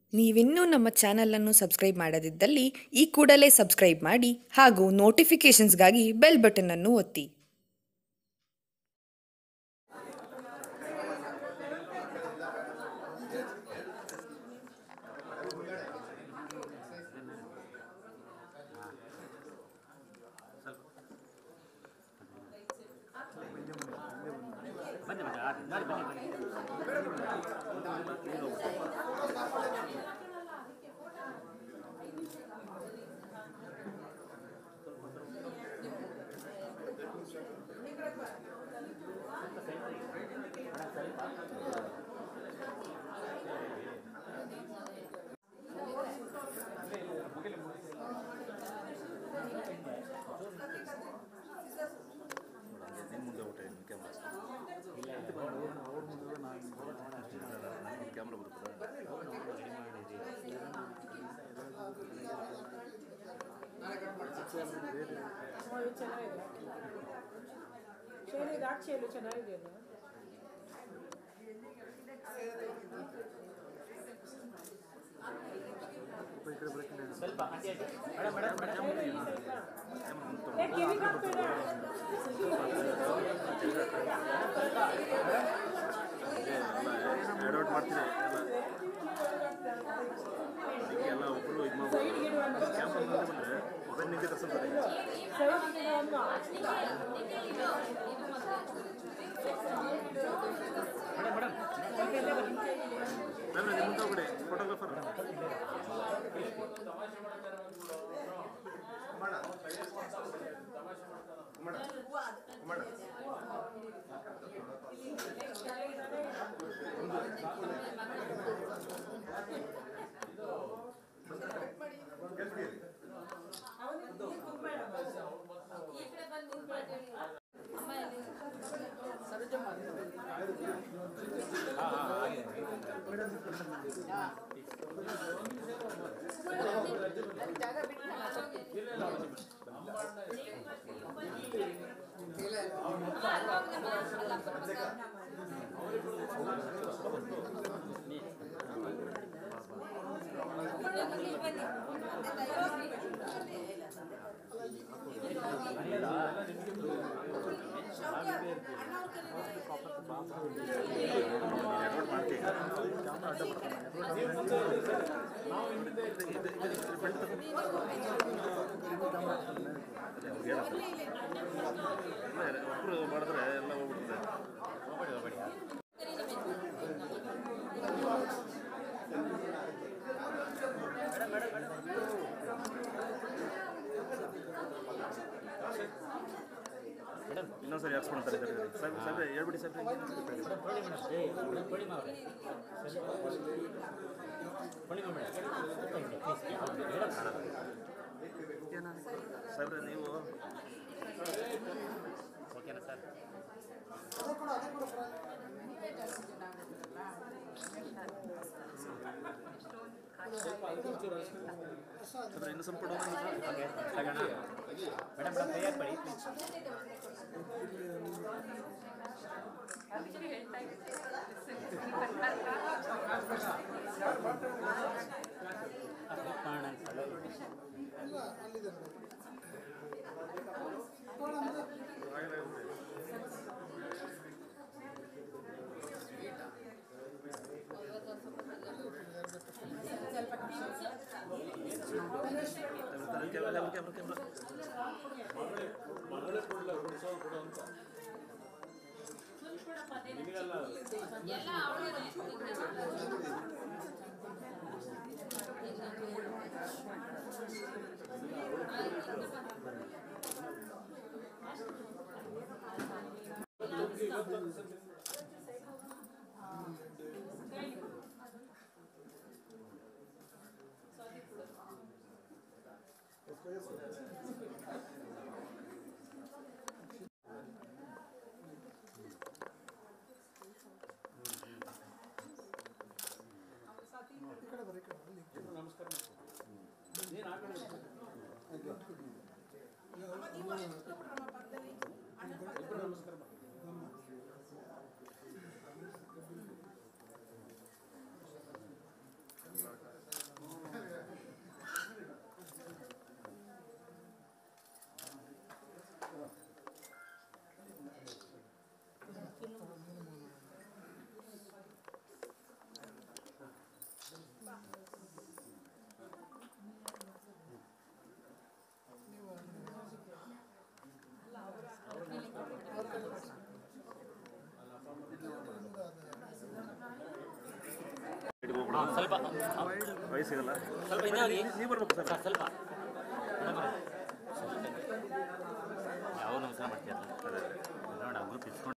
ನೀವಿನ್ನೂ ನಮ್ಮ ಚಾನಲನ್ನು ಸಬ್ಸ್ಕ್ರೈಬ್ ಮಾಡದಿದ್ದಲ್ಲಿ ಈ ಕೂಡಲೇ ಸಬ್ಸ್ಕ್ರೈಬ್ ಮಾಡಿ ಹಾಗೂ ನೋಟಿಫಿಕೇಷನ್ಸ್ಗಾಗಿ ಬೆಲ್ ಬಟನ್ ಅನ್ನು ಒತ್ತಿ ಬನ್ನಿ ಬನ್ನಿ ಆಡಿ ನೋಡಿ ಬನ್ನಿ ಬನ್ನಿ ಹ್ಮ್, ಇದು ಚೆನ್ನಾಗಿದೆ ಶೈಲಿ ಡಾರ್ಕ್ ಶೈಲು ಚೆನ್ನಾಗಿದೆ ಅದು ಸ್ವಲ್ಪ aunty aunty madam madam madam Shailu ಈ ಸ್ವಲ್ಪ ಏ, ಕಿವಿಗೆ ಹಾಕ್ಬೇಡ ಅಡಾಪ್ಟ್ ಮಾಡ್ತೀರಿ ಅದಕ್ಕೆ ಎಲ್ಲ ಒಬ್ಬರು ಇದು ಮಾಡ್ಬೋದು ಕ್ಯಾಂಪಲ್ಲಿ ಬಂದರೆ ಮೊಬೈಲ್ ನಿಂಗೆ ತರಿಸ್ತಾರೆ ಸೈಡ್ ಒಂದು ಮೇಡಮ್ ಮೇಡಮ್ ಮ್ಯಾಮ್ ನಿಮ್ಮ ಮುಂದೆ ಹೋಗ್ಬಿಡಿ ಫೋಟೋಗ್ರಾಫರ್ ಅಡಾಪ್ಟ್ ಮಾಡ್ತೀವಿ ಒಬ್ಬರು ಮಾಡಿದ್ರೆ ಎಲ್ಲ ಹೋಗ್ಬಿಡ್ತದೆ ಹೋಗ್ಬೇಡಿ ಹೋಗ್ಬೇಡಿ ಮೇಡಮ್ ಇನ್ನೊಂದ್ಸರಿ ಯಾರ್ಸ್ಕೊಳ್ತಾರೆ ಸರ್ ಸರ್ ಹೇಳ್ಬಿಡಿ ಸರ್ ಮೇಡಮ್ ಪೂರ್ಣಿಮಾ ಮೇಡಮ್ ಏ ಮೇಡಮ್ ಪೂರ್ಣಿಮಾ ಅವರೇ ಪೂರ್ಣಿಮಾ ಮೇಡಮ್ ಸ್ವಲ್ಪ ಹಿಂದೆ ಪ್ಲೀಸ್ ಮೇಡಮ್ ಕಾಣಲ್ಲ ಸರ್ ನೀವು ಓಕೆನಾ ಸರ್ ಸರ್ ಇನ್ನು ಸ್ವಲ್ಪ ಕೊಡೋಣ ಓಕೆ ತಗೋಣ ಮೇಡಮ್ ಮೇಡಮ್ ಕೈ ಹಾಕ್ಬೇಡಿ ಪ್ಲೀಸ್ ಮಾಡೋಣ ಕ್ಯಾಮ್ರಾ ಕ್ಯಾಮ್ರಾ ಕ್ಯಾಮ್ರಾ ಹಾಂ ಸ್ವಲ್ಪ ವಯಸ್ಸಿಗಲ್ಲ ಸ್ವಲ್ಪ ಹಿಂದೆ ಹೋಗಿ ನೀವು ಬರ್ಬೇಕು ಸರ್ ಸರ್ ಸ್ವಲ್ಪ ಮೇಡಮ್ ಯಾವ ನಮಸ್ಕಾರ ಮಾಡ್ತೀರಲ್ಲ ನೋಡ ಗ್ರೂಪ್ ಇಸ್ಕೊಂಡು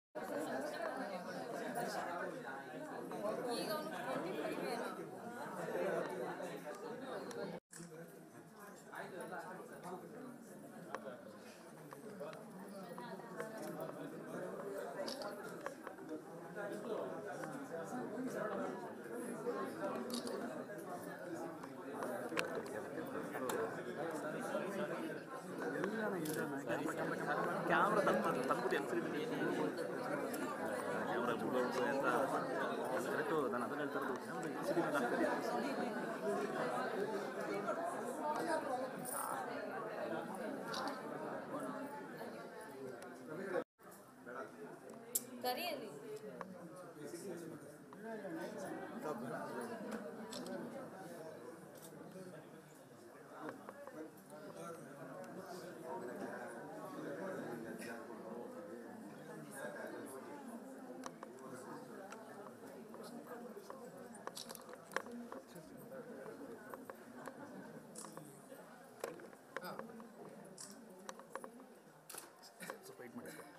ಕ್ಯಾಮ್ರಾ ತಂದು ತಂದ್ಬಿಟ್ಟು ಎನ್ಸಿಡಿ ಕ್ಯಾಮ್ರಾ ಬಿಡೋದು ಅಂತ ಕರೆಕ್ಟು ನಾನು ಅದನ್ನ ಹೇಳ್ತಾ ಇರೋದು ಕ್ಯಾಮ್ರಾ ಎನ್ಸಿಡಿ ಮೇಲೆ ಆಗ್ತಿದೆಯಾ ಸ್ವಲ್ಪ ವೆಯ್ಟ್ ಮಾಡಿ ಸರ್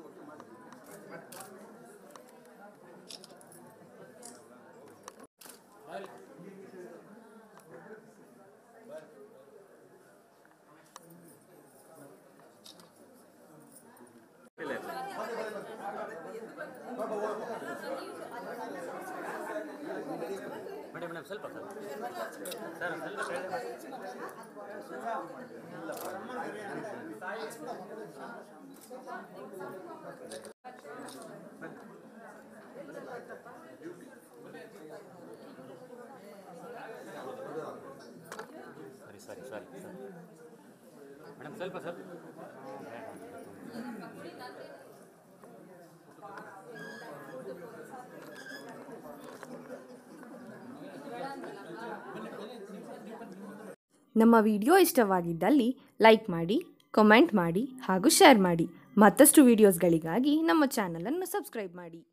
ಇಲ್ಲ ಇಲ್ಲ ಮೇಡಮ್ ಮೇಡಮ್ ಸ್ವಲ್ಪ ಸರ್ ಸರ್ ಸ್ವಲ್ಪ ಕೆಳಗೆ ಬನ್ನಿ. ಸರಿ ಸರಿ ಸರಿ ಸರಿ ಮೇಡಮ್ ಸ್ವಲ್ಪ ಸರ್ ನಮ್ಮ ವಿಡಿಯೋ ಇಷ್ಟವಾಗಿದ್ದಲ್ಲಿ ಲೈಕ್ ಮಾಡಿ ಕಮೆಂಟ್ ಮಾಡಿ ಹಾಗೂ ಶೇರ್ ಮಾಡಿ ಮತ್ತಷ್ಟು ವಿಡಿಯೋಸ್ಗಳಿಗಾಗಿ ನಮ್ಮ ಚಾನಲನ್ನು ಸಬ್ಸ್ಕ್ರೈಬ್ ಮಾಡಿ